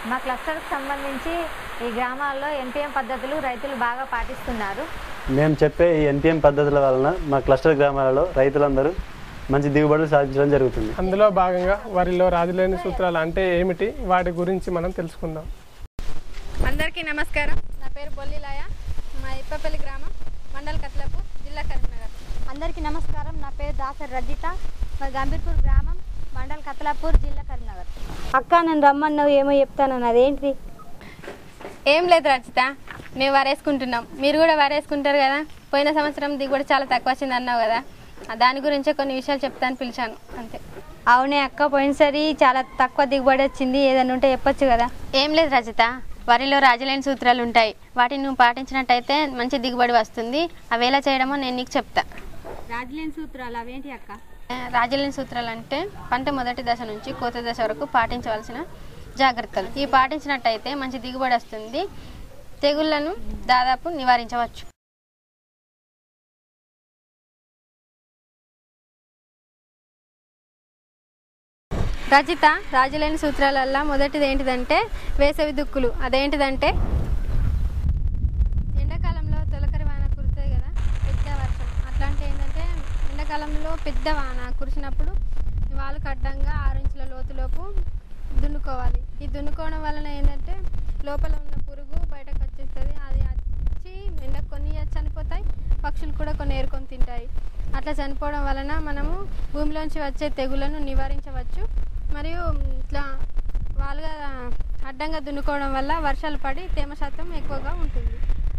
మా క్లస్టర్కి సంబంధించి ఈ గ్రామాల్లో ఎన్పిఎం పద్ధతులు రైతులు బాగా పాటిస్తున్నారు మేము చెప్పే ఈ ఎన్పిఎం పద్ధతుల వలన మా క్లస్టర్ గ్రామాలలో రైతులందరూ మంచి దిగుబడులు సాధించడం జరుగుతుంది అందులో భాగంగా వరిలో రాజులేని సూత్రాలు అంటే ఏమిటి వాటి గురించి మనం తెలుసుకుందాం అందరికీ నమస్కారం నా పేరు బొల్లిలాయ మా ఇప్పపల్లి గ్రామం మండల్ కట్లపు జిల్లా కరీంనగర్ అందరికీ నమస్కారం నా పేరు దాసరి రజిత మా గంభీర్పూర్ గ్రామం మండల్ కతలాపూర్ జిల్లా కరీంనగర్ అక్క నేను రమ్మన్నావు ఏమో చెప్తాను అదేంటి ఏం లేదు రచిత మేము వరేసుకుంటున్నాం మీరు కూడా వరేసుకుంటారు కదా పోయిన సంవత్సరం దిగుబడి చాలా తక్కువ వచ్చింది అన్నావు కదా ఆ దాని గురించే కొన్ని విషయాలు చెప్తాను పిలిచాను అంతే అవునే అక్క పోయినసారి చాలా తక్కువ దిగుబడి వచ్చింది ఏదైనా ఉంటే చెప్పొచ్చు కదా ఏం లేదు రచిత వరిలో రాజలేని సూత్రాలు ఉంటాయి వాటిని నువ్వు పాటించినట్టయితే మంచి దిగుబడి వస్తుంది అవి ఎలా చేయడమో నేను నీకు చెప్తా రాజులేని సూత్రాలు అవేంటి అక్క రాజలేని సూత్రాలు అంటే పంట మొదటి దశ నుంచి కోత దశ వరకు పాటించవలసిన జాగ్రత్తలు ఇవి పాటించినట్టయితే మంచి దిగుబడి వస్తుంది తెగుళ్లను దాదాపు నివారించవచ్చు రచిత రాజులేని సూత్రాలల్లో మొదటిది ఏంటిదంటే వేసవి దుక్కులు అదేంటిదంటే ఎండాకాలంలో తొలకరి వాన కురుతుంది కదా పెద్ద వర్షం అట్లాంటి ఏంటంటే ఎండాకాలంలో పెద్ద వాన కురిసినప్పుడు వాళ్ళకి అడ్డంగా ఆరు ఇంచుల లోతులోపు దున్నుకోవాలి ఈ దున్నుకోవడం వలన ఏంటంటే లోపల ఉన్న పురుగు బయటకు వచ్చేస్తుంది అది వచ్చి ఎండ కొన్ని చనిపోతాయి పక్షులు కూడా కొన్ని ఏరుకొని తింటాయి అట్లా చనిపోవడం వలన మనము భూమిలోంచి వచ్చే తెగులను నివారించవచ్చు మరియు ఇట్లా వాళ్ళుగా అడ్డంగా దున్నుకోవడం వల్ల వర్షాలు పడి తేమ శాతం ఎక్కువగా ఉంటుంది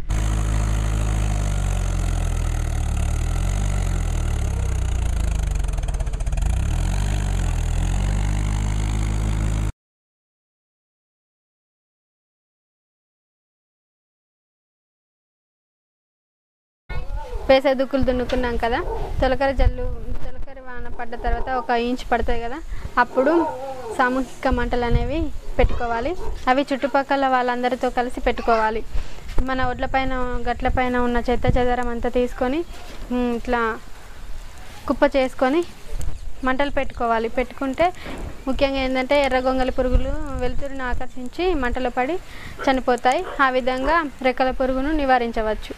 వేసే దుక్కులు దున్నుకున్నాం కదా తొలకరి జల్లు తొలకరి వాన పడ్డ తర్వాత ఒక ఇంచ్ పడుతుంది కదా అప్పుడు సామూహిక మంటలు అనేవి పెట్టుకోవాలి అవి చుట్టుపక్కల వాళ్ళందరితో కలిసి పెట్టుకోవాలి మన ఒడ్లపైన గట్లపైన ఉన్న చెత్త చెదరం అంతా తీసుకొని ఉమ్, ఇట్లా కుప్ప చేసుకొని మంటలు పెట్టుకోవాలి పెట్టుకుంటే ముఖ్యంగా ఏంటంటే ఎర్ర గొంగలి పురుగులు వెలుతురుని ఆకర్షించి మంటలు పడి చనిపోతాయి ఆ విధంగా రెక్కల పురుగును నివారించవచ్చు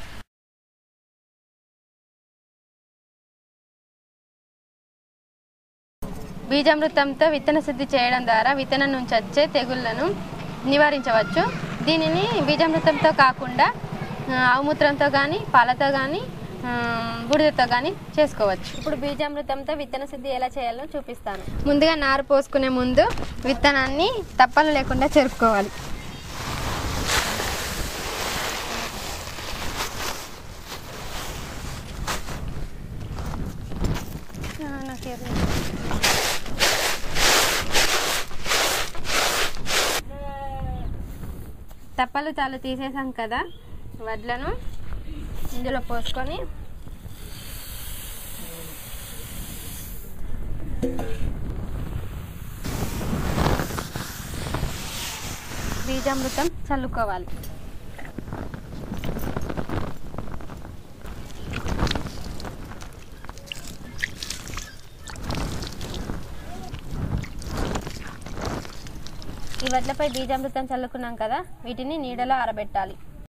బీజామృతంతో విత్తన శుద్ధి చేయడం ద్వారా విత్తనం నుంచి వచ్చే తెగుళ్లను నివారించవచ్చు దీనిని బీజామృతంతో కాకుండా ఆ, ఆవుమూత్రంతో కానీ పాలతో కానీ బూడిదతో కానీ చేసుకోవచ్చు ఇప్పుడు బీజామృతంతో విత్తన శుద్ధి ఎలా చేయాలో చూపిస్తాను ముందుగా నారు పోసుకునే ముందు విత్తనాన్ని తప్పలు లేకుండా చెరుపుకోవాలి ఆ, నాకేం లేదు. తప్పలు చాలు తీసేసాం కదా వడ్లను ఇందులో పోసుకొని బీజామృతం చల్లుకోవాలి ఈ వడ్లపై బీజామృతం చల్లుకున్నాం కదా వీటిని నీడలో ఆరబెట్టాలి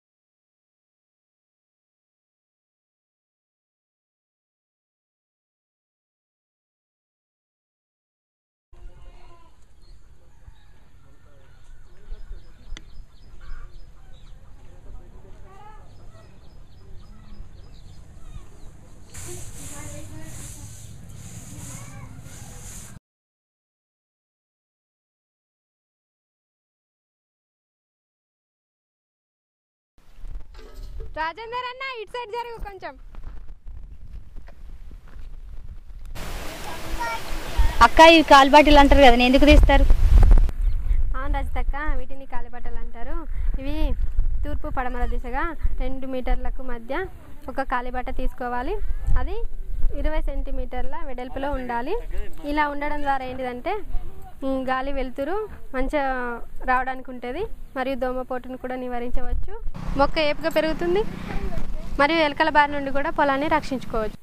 రాజేందర్ అన్న ఇటు సైడ్ జరుగు కొంచెం అక్క ఇవి కాలు బాటిల్ అంటారు కదా నేను ఎందుకు తీస్తారు అవును రజితక్క వీటిని కాలిబట్టలు అంటారు ఇవి తూర్పు పడమర దిశగా రెండు మీటర్లకు మధ్య ఒక కాలిబట్ట తీసుకోవాలి అది ఇరవై సెంటీమీటర్ల వెడల్పులో ఉండాలి ఇలా ఉండడం ద్వారా ఏంటిదంటే ఉమ్, గాలి వెలుతురు మంచిగా రావడానికి ఉంటుంది మరియు దోమపోటును కూడా నివారించవచ్చు మొక్క ఏపుగా పెరుగుతుంది మరియు ఎలకల బారి నుండి కూడా పొలాన్ని రక్షించుకోవచ్చు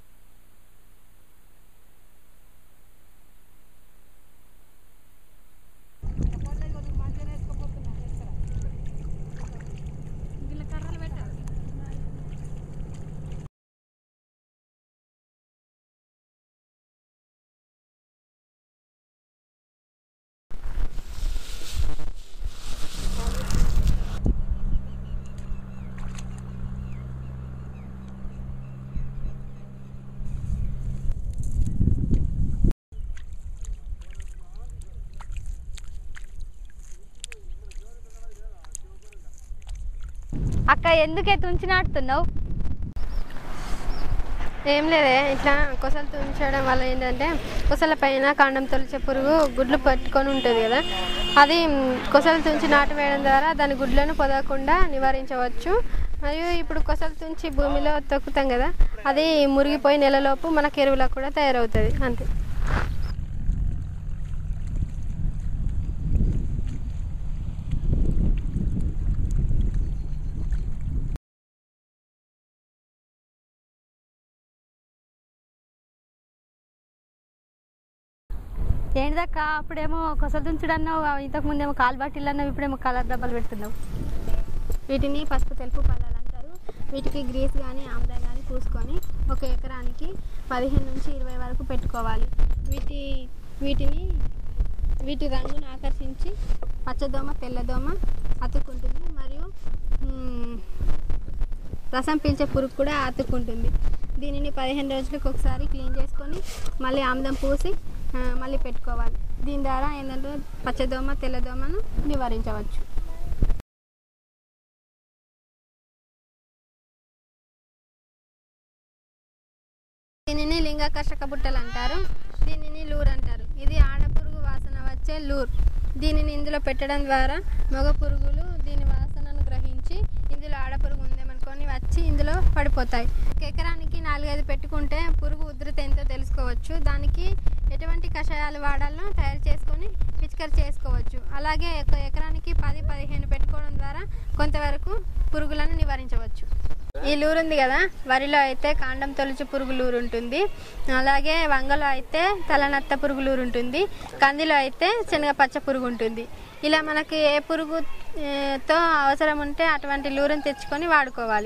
అక్క ఎందుకే తుంచి నాటుతున్నావు ఏం లేదే ఇట్లా కొసలు తుంచడం వల్ల ఏంటంటే కొసల పైన కాండం తొలిచే పురుగు గుడ్లు పట్టుకొని ఉంటుంది కదా అది మ్, కొసలు తుంచి నాటు వేయడం ద్వారా దాని గుడ్లను పొదగకుండా నివారించవచ్చు మరియు ఇప్పుడు కొసలు తుంచి భూమిలో తొక్కుతాం కదా అది మురిగిపోయి నెలలోపు మనకు ఎరువులా కూడా తయారవుతుంది అంతే ఏంటిదక్క అప్పుడేమో కొసలు తుంచుడు అన్నావు ఇంతకు ముందేమో కాలు బాటిల్ అన్నావు ఇప్పుడేమో కలర్ డబ్బాలు పెడుతున్నావు వీటిని పసుపు తెలుపు పళ్ళాలు అంటారు వీటికి గ్రీస్ కానీ ఆమ్దాయ కానీ పూసుకొని ఒక ఎకరానికి పదిహేను నుంచి ఇరవై వరకు పెట్టుకోవాలి వీటి వీటిని వీటి రంగును ఆకర్షించి పచ్చదోమ తెల్లదోమ అతుక్కుంటుంది మరియు మ్, రసం పీల్చే పురుగు కూడా అతుక్కుంటుంది దీనిని పదిహేను రోజులకు ఒకసారి క్లీన్ చేసుకొని మళ్ళీ ఆముదం పూసి ఆ, మళ్ళీ పెట్టుకోవాలి దీని ద్వారా ఏంటంటే పచ్చదోమ తెల్లదోమను నివారించవచ్చు దీనిని లింగాకర్షక బుట్టలు అంటారు దీనిని లూర్ అంటారు ఇది ఆడపురుగు వాసన వచ్చే లూర్ దీనిని ఇందులో పెట్టడం ద్వారా మగ పురుగులు దీని వాసనను గ్రహించి ఇందులో ఆడపురుగు ఉందేమనుకొని వచ్చి ఇందులో పడిపోతాయి ఒక ఎకరానికి నాలుగైదు పెట్టుకుంటే పురుగు ఉధృతి ఎంతో తెలుసుకోవచ్చు దానికి ఎటువంటి కషాయాలు వాడాలో తయారు చేసుకొని పిచికారి చేసుకోవచ్చు అలాగే ఒక ఎకరానికి పది పదిహేను పెట్టుకోవడం ద్వారా కొంతవరకు పురుగులను నివారించవచ్చు ఈ లూరు ఉంది కదా వరిలో అయితే కాండం తొలిచి పురుగు లూరు ఉంటుంది అలాగే వంగలో అయితే తలనత్త పురుగు లూరు ఉంటుంది కందిలో అయితే శనగ పచ్చ పురుగు ఉంటుంది ఇలా మనకి ఏ పురుగు ఏ, తో అవసరం ఉంటే అటువంటి లూరుని తెచ్చుకొని వాడుకోవాలి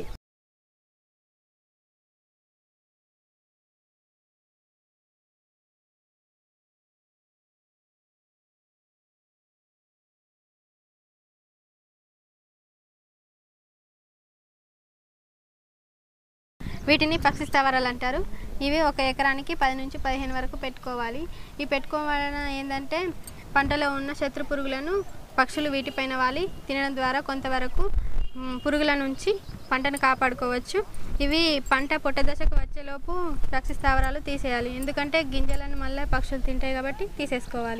వీటిని పక్షి స్థావరాలు అంటారు ఇవి ఒక ఎకరానికి పది నుంచి పదిహేను వరకు పెట్టుకోవాలి ఈ పెట్టుకోవడం వలన ఏంటంటే పంటలో ఉన్న శత్రు పురుగులను పక్షులు వీటిపైన వాలి తినడం ద్వారా కొంతవరకు మ్, పురుగుల నుంచి పంటను కాపాడుకోవచ్చు ఇవి పంట పొట్ట దశకు వచ్చేలోపు పక్షి స్థావరాలు తీసేయాలి ఎందుకంటే గింజలను మళ్ళీ పక్షులు తింటాయి కాబట్టి తీసేసుకోవాలి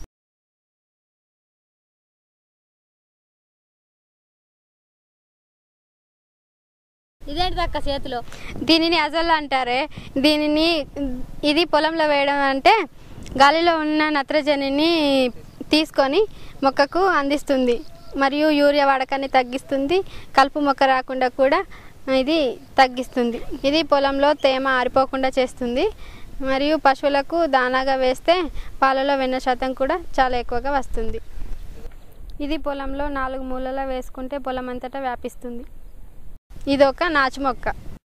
ఇదేంటిదక్క చేతిలో దీనిని అజొల్ల అంటారే దీనిని ఇది పొలంలో వేయడం అంటే గాలిలో ఉన్న నత్రజనిని తీసుకొని మొక్కకు అందిస్తుంది మరియు యూరియా వాడకాన్ని తగ్గిస్తుంది కలుపు మొక్క రాకుండా కూడా ఇది తగ్గిస్తుంది ఇది పొలంలో తేమ ఆరిపోకుండా చేస్తుంది మరియు పశువులకు దానాగా వేస్తే పాలలో వెన్న శాతం కూడా చాలా ఎక్కువగా వస్తుంది ఇది పొలంలో నాలుగు మూలలా వేసుకుంటే పొలం అంతటా వ్యాపిస్తుంది ఇది ఒక నాచు మొక్క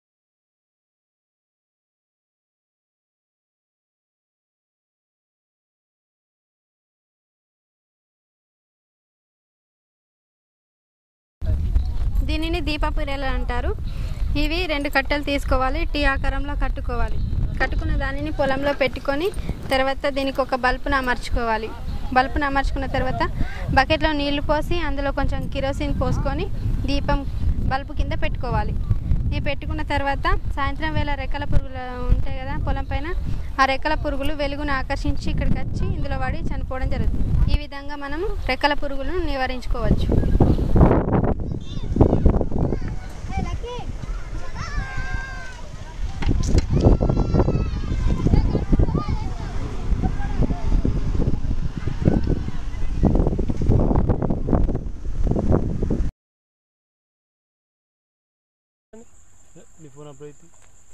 దీనిని దీపపురేలు అంటారు ఇవి రెండు కట్టెలు తీసుకోవాలి టీ ఆకారంలో కట్టుకోవాలి కట్టుకున్న దానిని పొలంలో పెట్టుకొని తర్వాత దీనికి ఒక బల్బును అమర్చుకోవాలి బల్బును అమర్చుకున్న తర్వాత బకెట్లో నీళ్లు పోసి అందులో కొంచెం కిరోసిన్ పోసుకొని దీపం బల్బు కింద పెట్టుకోవాలి ఈ పెట్టుకున్న తర్వాత సాయంత్రం వేళ రెక్కల పురుగులు ఉంటాయి కదా పొలం పైన ఆ రెక్కల పురుగులు వెలుగును ఆకర్షించి ఇక్కడికి వచ్చి ఇందులో పడి చనిపోవడం జరుగుతుంది ఈ విధంగా మనము రెక్కల పురుగులను నివారించుకోవచ్చు నీ ఫోన్ అప్పుడు అయితే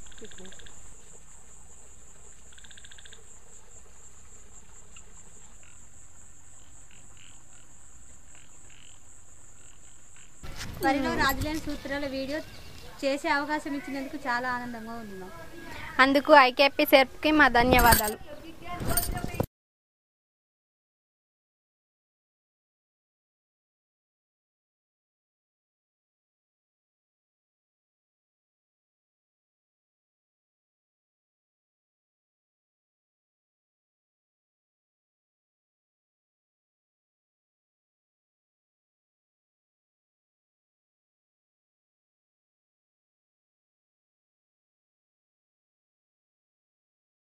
వరిలో రాజులేని సూత్రాల వీడియో చేసే అవకాశం ఇచ్చినందుకు చాలా ఆనందంగా ఉంది మాకు అందుకు ఐకేపీ సెర్ప్కి మా ధన్యవాదాలు